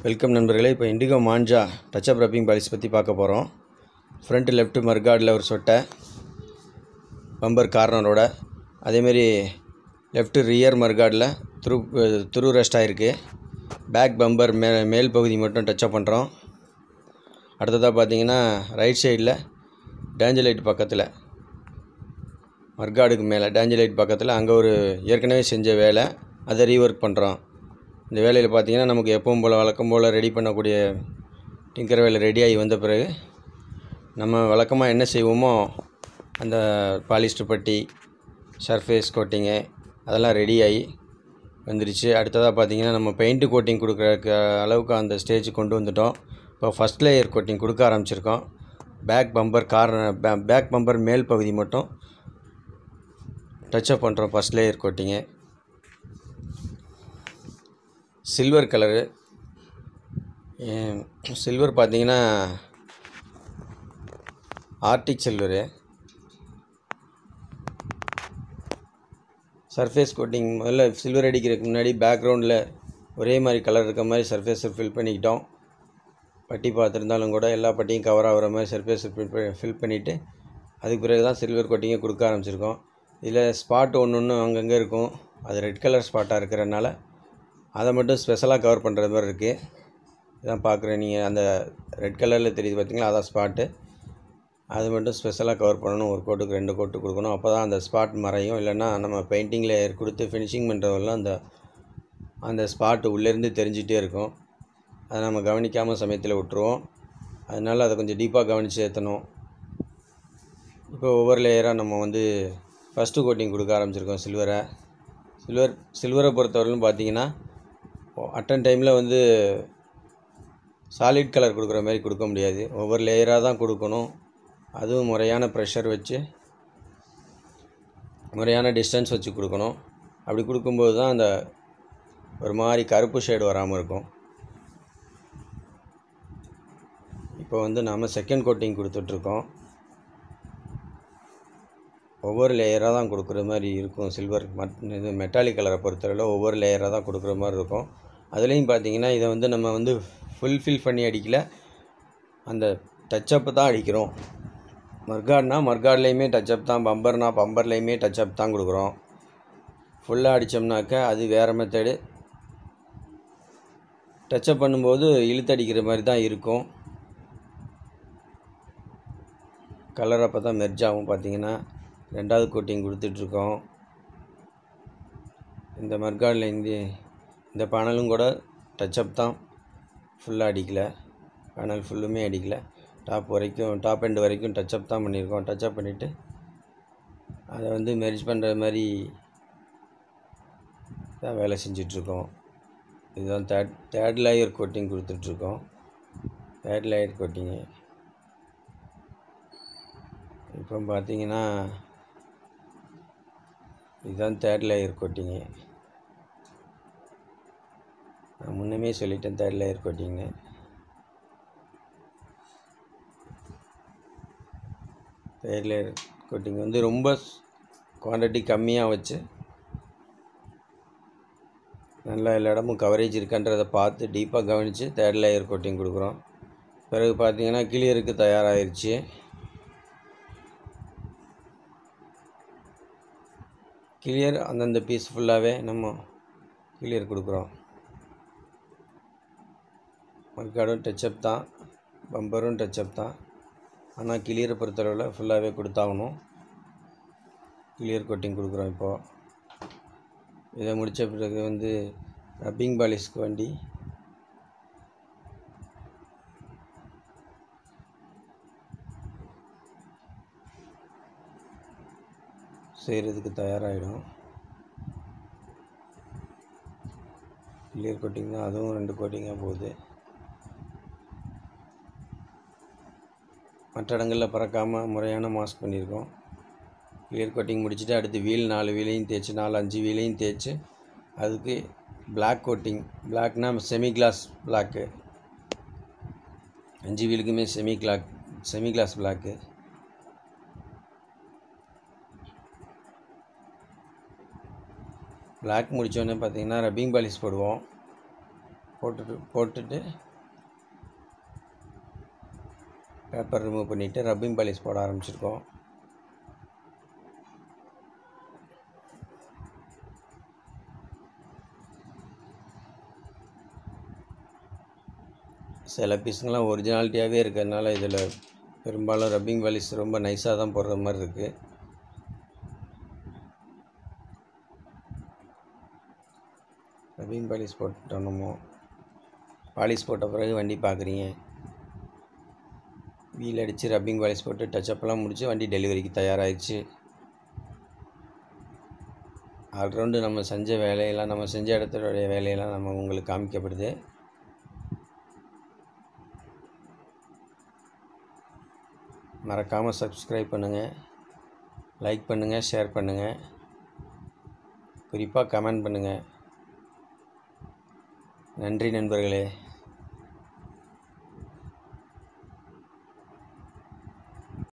welcome நண்பர்களே இப்போ Indigo Manza touch up rubbing polish பற்றி பார்க்க போகிறோம் ஃப்ரண்ட் லெஃப்ட் மர்கார்டில் ஒரு சொட்டை பம்பர் கார்னரோட அதேமாரி லெஃப்ட் ரியர் மர்கார்டில் துரு துரு ரெஸ்ட் ஆகிருக்கு பேக் பம்பர் மே மேல் பகுதி மட்டும் டச்சப் பண்ணுறோம் அடுத்ததாக பார்த்தீங்கன்னா ரைட் சைடில் டேஞ்சலைட் பக்கத்தில் மர்காடுக்கு மேலே டேஞ்சலைட் பக்கத்தில் அங்கே ஒரு ஏற்கனவே செஞ்ச வேலை அதை ரீஒர்க் பண்ணுறோம் இந்த வேலையில் பார்த்தீங்கன்னா நமக்கு எப்பவும் போல் வழக்கம் போல் ரெடி பண்ணக்கூடிய டிங்கர் வேலை ரெடியாகி வந்த பிறகு நம்ம வழக்கமாக என்ன செய்வோமோ அந்த பாலிஸ்டர் பட்டி சர்ஃபேஸ் கோட்டிங்கு அதெல்லாம் ரெடியாகி வந்துருச்சு அடுத்ததாக பார்த்தீங்கன்னா நம்ம பெயிண்ட்டு கோட்டிங் கொடுக்குற அளவுக்கு அந்த ஸ்டேஜ் கொண்டு வந்துட்டோம் இப்போ ஃபஸ்ட் லேயர் கோட்டிங் கொடுக்க ஆரம்பிச்சிருக்கோம் பேக் பம்பர் கார்னர் பே பேக் பம்பர் மேல் பகுதி மட்டும் டச்சப் பண்ணுறோம் ஃபஸ்ட் லேயர் கோட்டிங்கு சில்வர் கலரு சில்வர் பார்த்தீங்கன்னா ஆர்டிக் சில்வரு சர்ஃபேஸ் கோட்டிங் முதல்ல சில்வர் அடிக்கிறதுக்கு முன்னாடி பேக்ரவுண்டில் ஒரே மாதிரி கலர் இருக்க மாதிரி சர்ஃபேஸை ஃபில் பண்ணிக்கிட்டோம் பட்டி பார்த்துருந்தாலும் கூட எல்லா பட்டியும் கவர் ஆகிற மாதிரி சர்ஃபேஸை ஃபில் ஃபில் பண்ணிவிட்டு அதுக்கு பிறகு தான் சில்வர் கோட்டிங்கை கொடுக்க ஆரம்பிச்சிருக்கோம் இதில் ஸ்பாட் ஒன்று ஒன்று அங்கங்கே இருக்கும் அது ரெட் கலர் ஸ்பாட்டாக இருக்கிறனால அதை மட்டும் ஸ்பெஷலாக கவர் பண்ணுற மாதிரி இருக்குது இதான் பார்க்குறேன் நீங்கள் அந்த ரெட் கலரில் தெரியுது பார்த்தீங்களா அதான் ஸ்பாட்டு அது மட்டும் ஸ்பெஷலாக கவர் பண்ணணும் ஒரு கோட்டுக்கு ரெண்டு கோட்டு கொடுக்கணும் அப்போ தான் அந்த ஸ்பாட் மறையும் இல்லைன்னா நம்ம பெயிண்டிங் லேயர் கொடுத்து ஃபினிஷிங் பண்ணுறவெல்லாம் அந்த அந்த ஸ்பாட்டு உள்ளேருந்து தெரிஞ்சிட்டே இருக்கும் அதை நம்ம கவனிக்காமல் சமயத்தில் விட்டுருவோம் அதனால் அதை கொஞ்சம் டீப்பாக கவனித்து ஏற்றணும் இப்போ ஒவ்வொரு லேயராக நம்ம வந்து ஃபஸ்ட்டு கோட்டிங் கொடுக்க ஆரம்பிச்சிருக்கோம் சில்வரை சில்வர் சில்வரை பொறுத்தவரையிலும் பார்த்தீங்கன்னா அட்டன் டைமில் வந்து சாலிட் கலர் கொடுக்குற மாதிரி கொடுக்க முடியாது ஒவ்வொரு லேயராக தான் கொடுக்கணும் அதுவும் முறையான ப்ரெஷர் வச்சு முறையான டிஸ்டன்ஸ் வச்சு கொடுக்கணும் அப்படி கொடுக்கும்போது தான் அந்த ஒரு மாதிரி கருப்பு ஷேடு வராமல் இருக்கும் இப்போ வந்து நாம் செகண்ட் கோட்டிங் கொடுத்துட்ருக்கோம் ஒவ்வொரு லேயராக தான் கொடுக்குற மாதிரி இருக்கும் சில்வர் மட் இது மெட்டாலிக் கலரை பொறுத்தவரையில் ஒவ்வொரு லேயராக தான் கொடுக்குற மாதிரி இருக்கும் அதுலேயும் பார்த்தீங்கன்னா இதை வந்து நம்ம வந்து ஃபுல்ஃபில் பண்ணி அடிக்கல அந்த டச்சப்பு தான் அடிக்கிறோம் மர்காட்னா மர்காட்லேயுமே டச்சப் தான் பம்பர்னா பம்பர்லேயுமே டச்சப் தான் கொடுக்குறோம் ஃபுல்லாக அடித்தோம்னாக்கா அது வேறு மெத்தடு டச்சப் பண்ணும்போது இழுத்தடிக்கிற மாதிரி தான் இருக்கும் கலர் அப்போ தான் மெர்ஜ் ஆகும் பார்த்தீங்கன்னா ரெண்டாவது கோட்டிங் கொடுத்துட்ருக்கோம் இந்த மர்காடில் இந்த இந்த பேனலும் கூட டச்சப் தான் ஃபுல்லாக அடிக்கலை பேனல் ஃபுல்லுமே அடிக்கலை டாப் வரைக்கும் டாப் எண்டு வரைக்கும் டச்சப் தான் பண்ணியிருக்கோம் டச்சப் பண்ணிவிட்டு அதை வந்து மெரிஜ் பண்ணுற மாதிரி தான் வேலை செஞ்சிட்ருக்கோம் இதுதான் தேர்ட் தேர்ட் லேயர் கோட்டிங் கொடுத்துட்ருக்கோம் தேர்ட் லேயர் கோட்டிங்கு இப்போ பார்த்தீங்கன்னா இதுதான் தேர்ட் லேயர் கோட்டிங்கு நான் முன்னமே சொல்லிட்டேன் தேர்ட் லேயர் கோட்டிங்னு தேர்ட் லேயர் கோட்டிங் வந்து ரொம்ப குவான்டிட்டி கம்மியாக வச்சு நல்லா எல்லா இடமும் கவரேஜ் இருக்கான்றதை பார்த்து டீப்பாக கவனித்து தேர்ட் லேயர் கோட்டிங் கொடுக்குறோம் பிறகு பார்த்தீங்கன்னா கிளியருக்கு தயாராகிருச்சு கிளியர் அந்தந்த பீஸ் ஃபுல்லாகவே நம்ம கிளியர் கொடுக்குறோம் மர்காடும் டச்சப் தான் பம்பரும் டச்சப் தான் ஆனால் கிளியரை பொறுத்தளவில் ஃபுல்லாகவே கொடுத்தாகணும் கிளியர் கோட்டிங் கொடுக்குறோம் இப்போது இதை முடித்த பிறகு வந்து ரப்பிங் பாலிஸ்க்கு வண்டி செய்கிறதுக்கு தயாராகிடும் கிளியர் கோட்டிங் தான் அதுவும் ரெண்டு கோட்டிங்காக போகுது மற்ற இடங்களில் பறக்காமல் முறையான மாஸ்க் பண்ணியிருக்கோம் கிளியர் கோட்டிங் முடிச்சுட்டு அடுத்து வீல் நாலு வீலையும் தேய்ச்சி நாலு அஞ்சு வீலையும் தேய்ச்சி அதுக்கு பிளாக் கோட்டிங் பிளாக்னா செமி கிளாஸ் பிளாக்கு அஞ்சு வீலுக்குமே semi gloss semi gloss black black முடித்தோடனே பார்த்தீங்கன்னா ரப்பிங் பாலிஷ் போடுவோம் போட்டுட்டு போட்டுட்டு பேப்பர் ரிமூவ் பண்ணிவிட்டு ரப்பிங் பாலிஷ் போட ஆரம்பிச்சிருக்கோம் சில பீஸுங்கெலாம் ஒரிஜினாலிட்டியாகவே இருக்கிறதுனால இதில் பெரும்பாலும் ரப்பிங் பாலிஷ் ரொம்ப நைஸாக தான் போடுற மாதிரி இருக்குது ரப்பிங் பாலிஷ் போட்டுட்டோம் நம்ம பாலிஷ் போட்ட பிறகு வண்டி பார்க்குறீங்க வீல் அடித்து ரப்பிங் பாலிஷ் போட்டு டச்சப்லாம் முடித்து வண்டி டெலிவரிக்கு தயாராகிடுச்சு ஆல்ரவுண்டு நம்ம செஞ்ச வேலையெல்லாம் நம்ம செஞ்ச இடத்துடைய வேலையெல்லாம் நம்ம உங்களுக்கு காமிக்கப்படுது மறக்காமல் சப்ஸ்கிரைப் பண்ணுங்கள் லைக் பண்ணுங்கள் ஷேர் பண்ணுங்கள் குறிப்பாக கமெண்ட் பண்ணுங்கள் நன்றி நண்பர்களே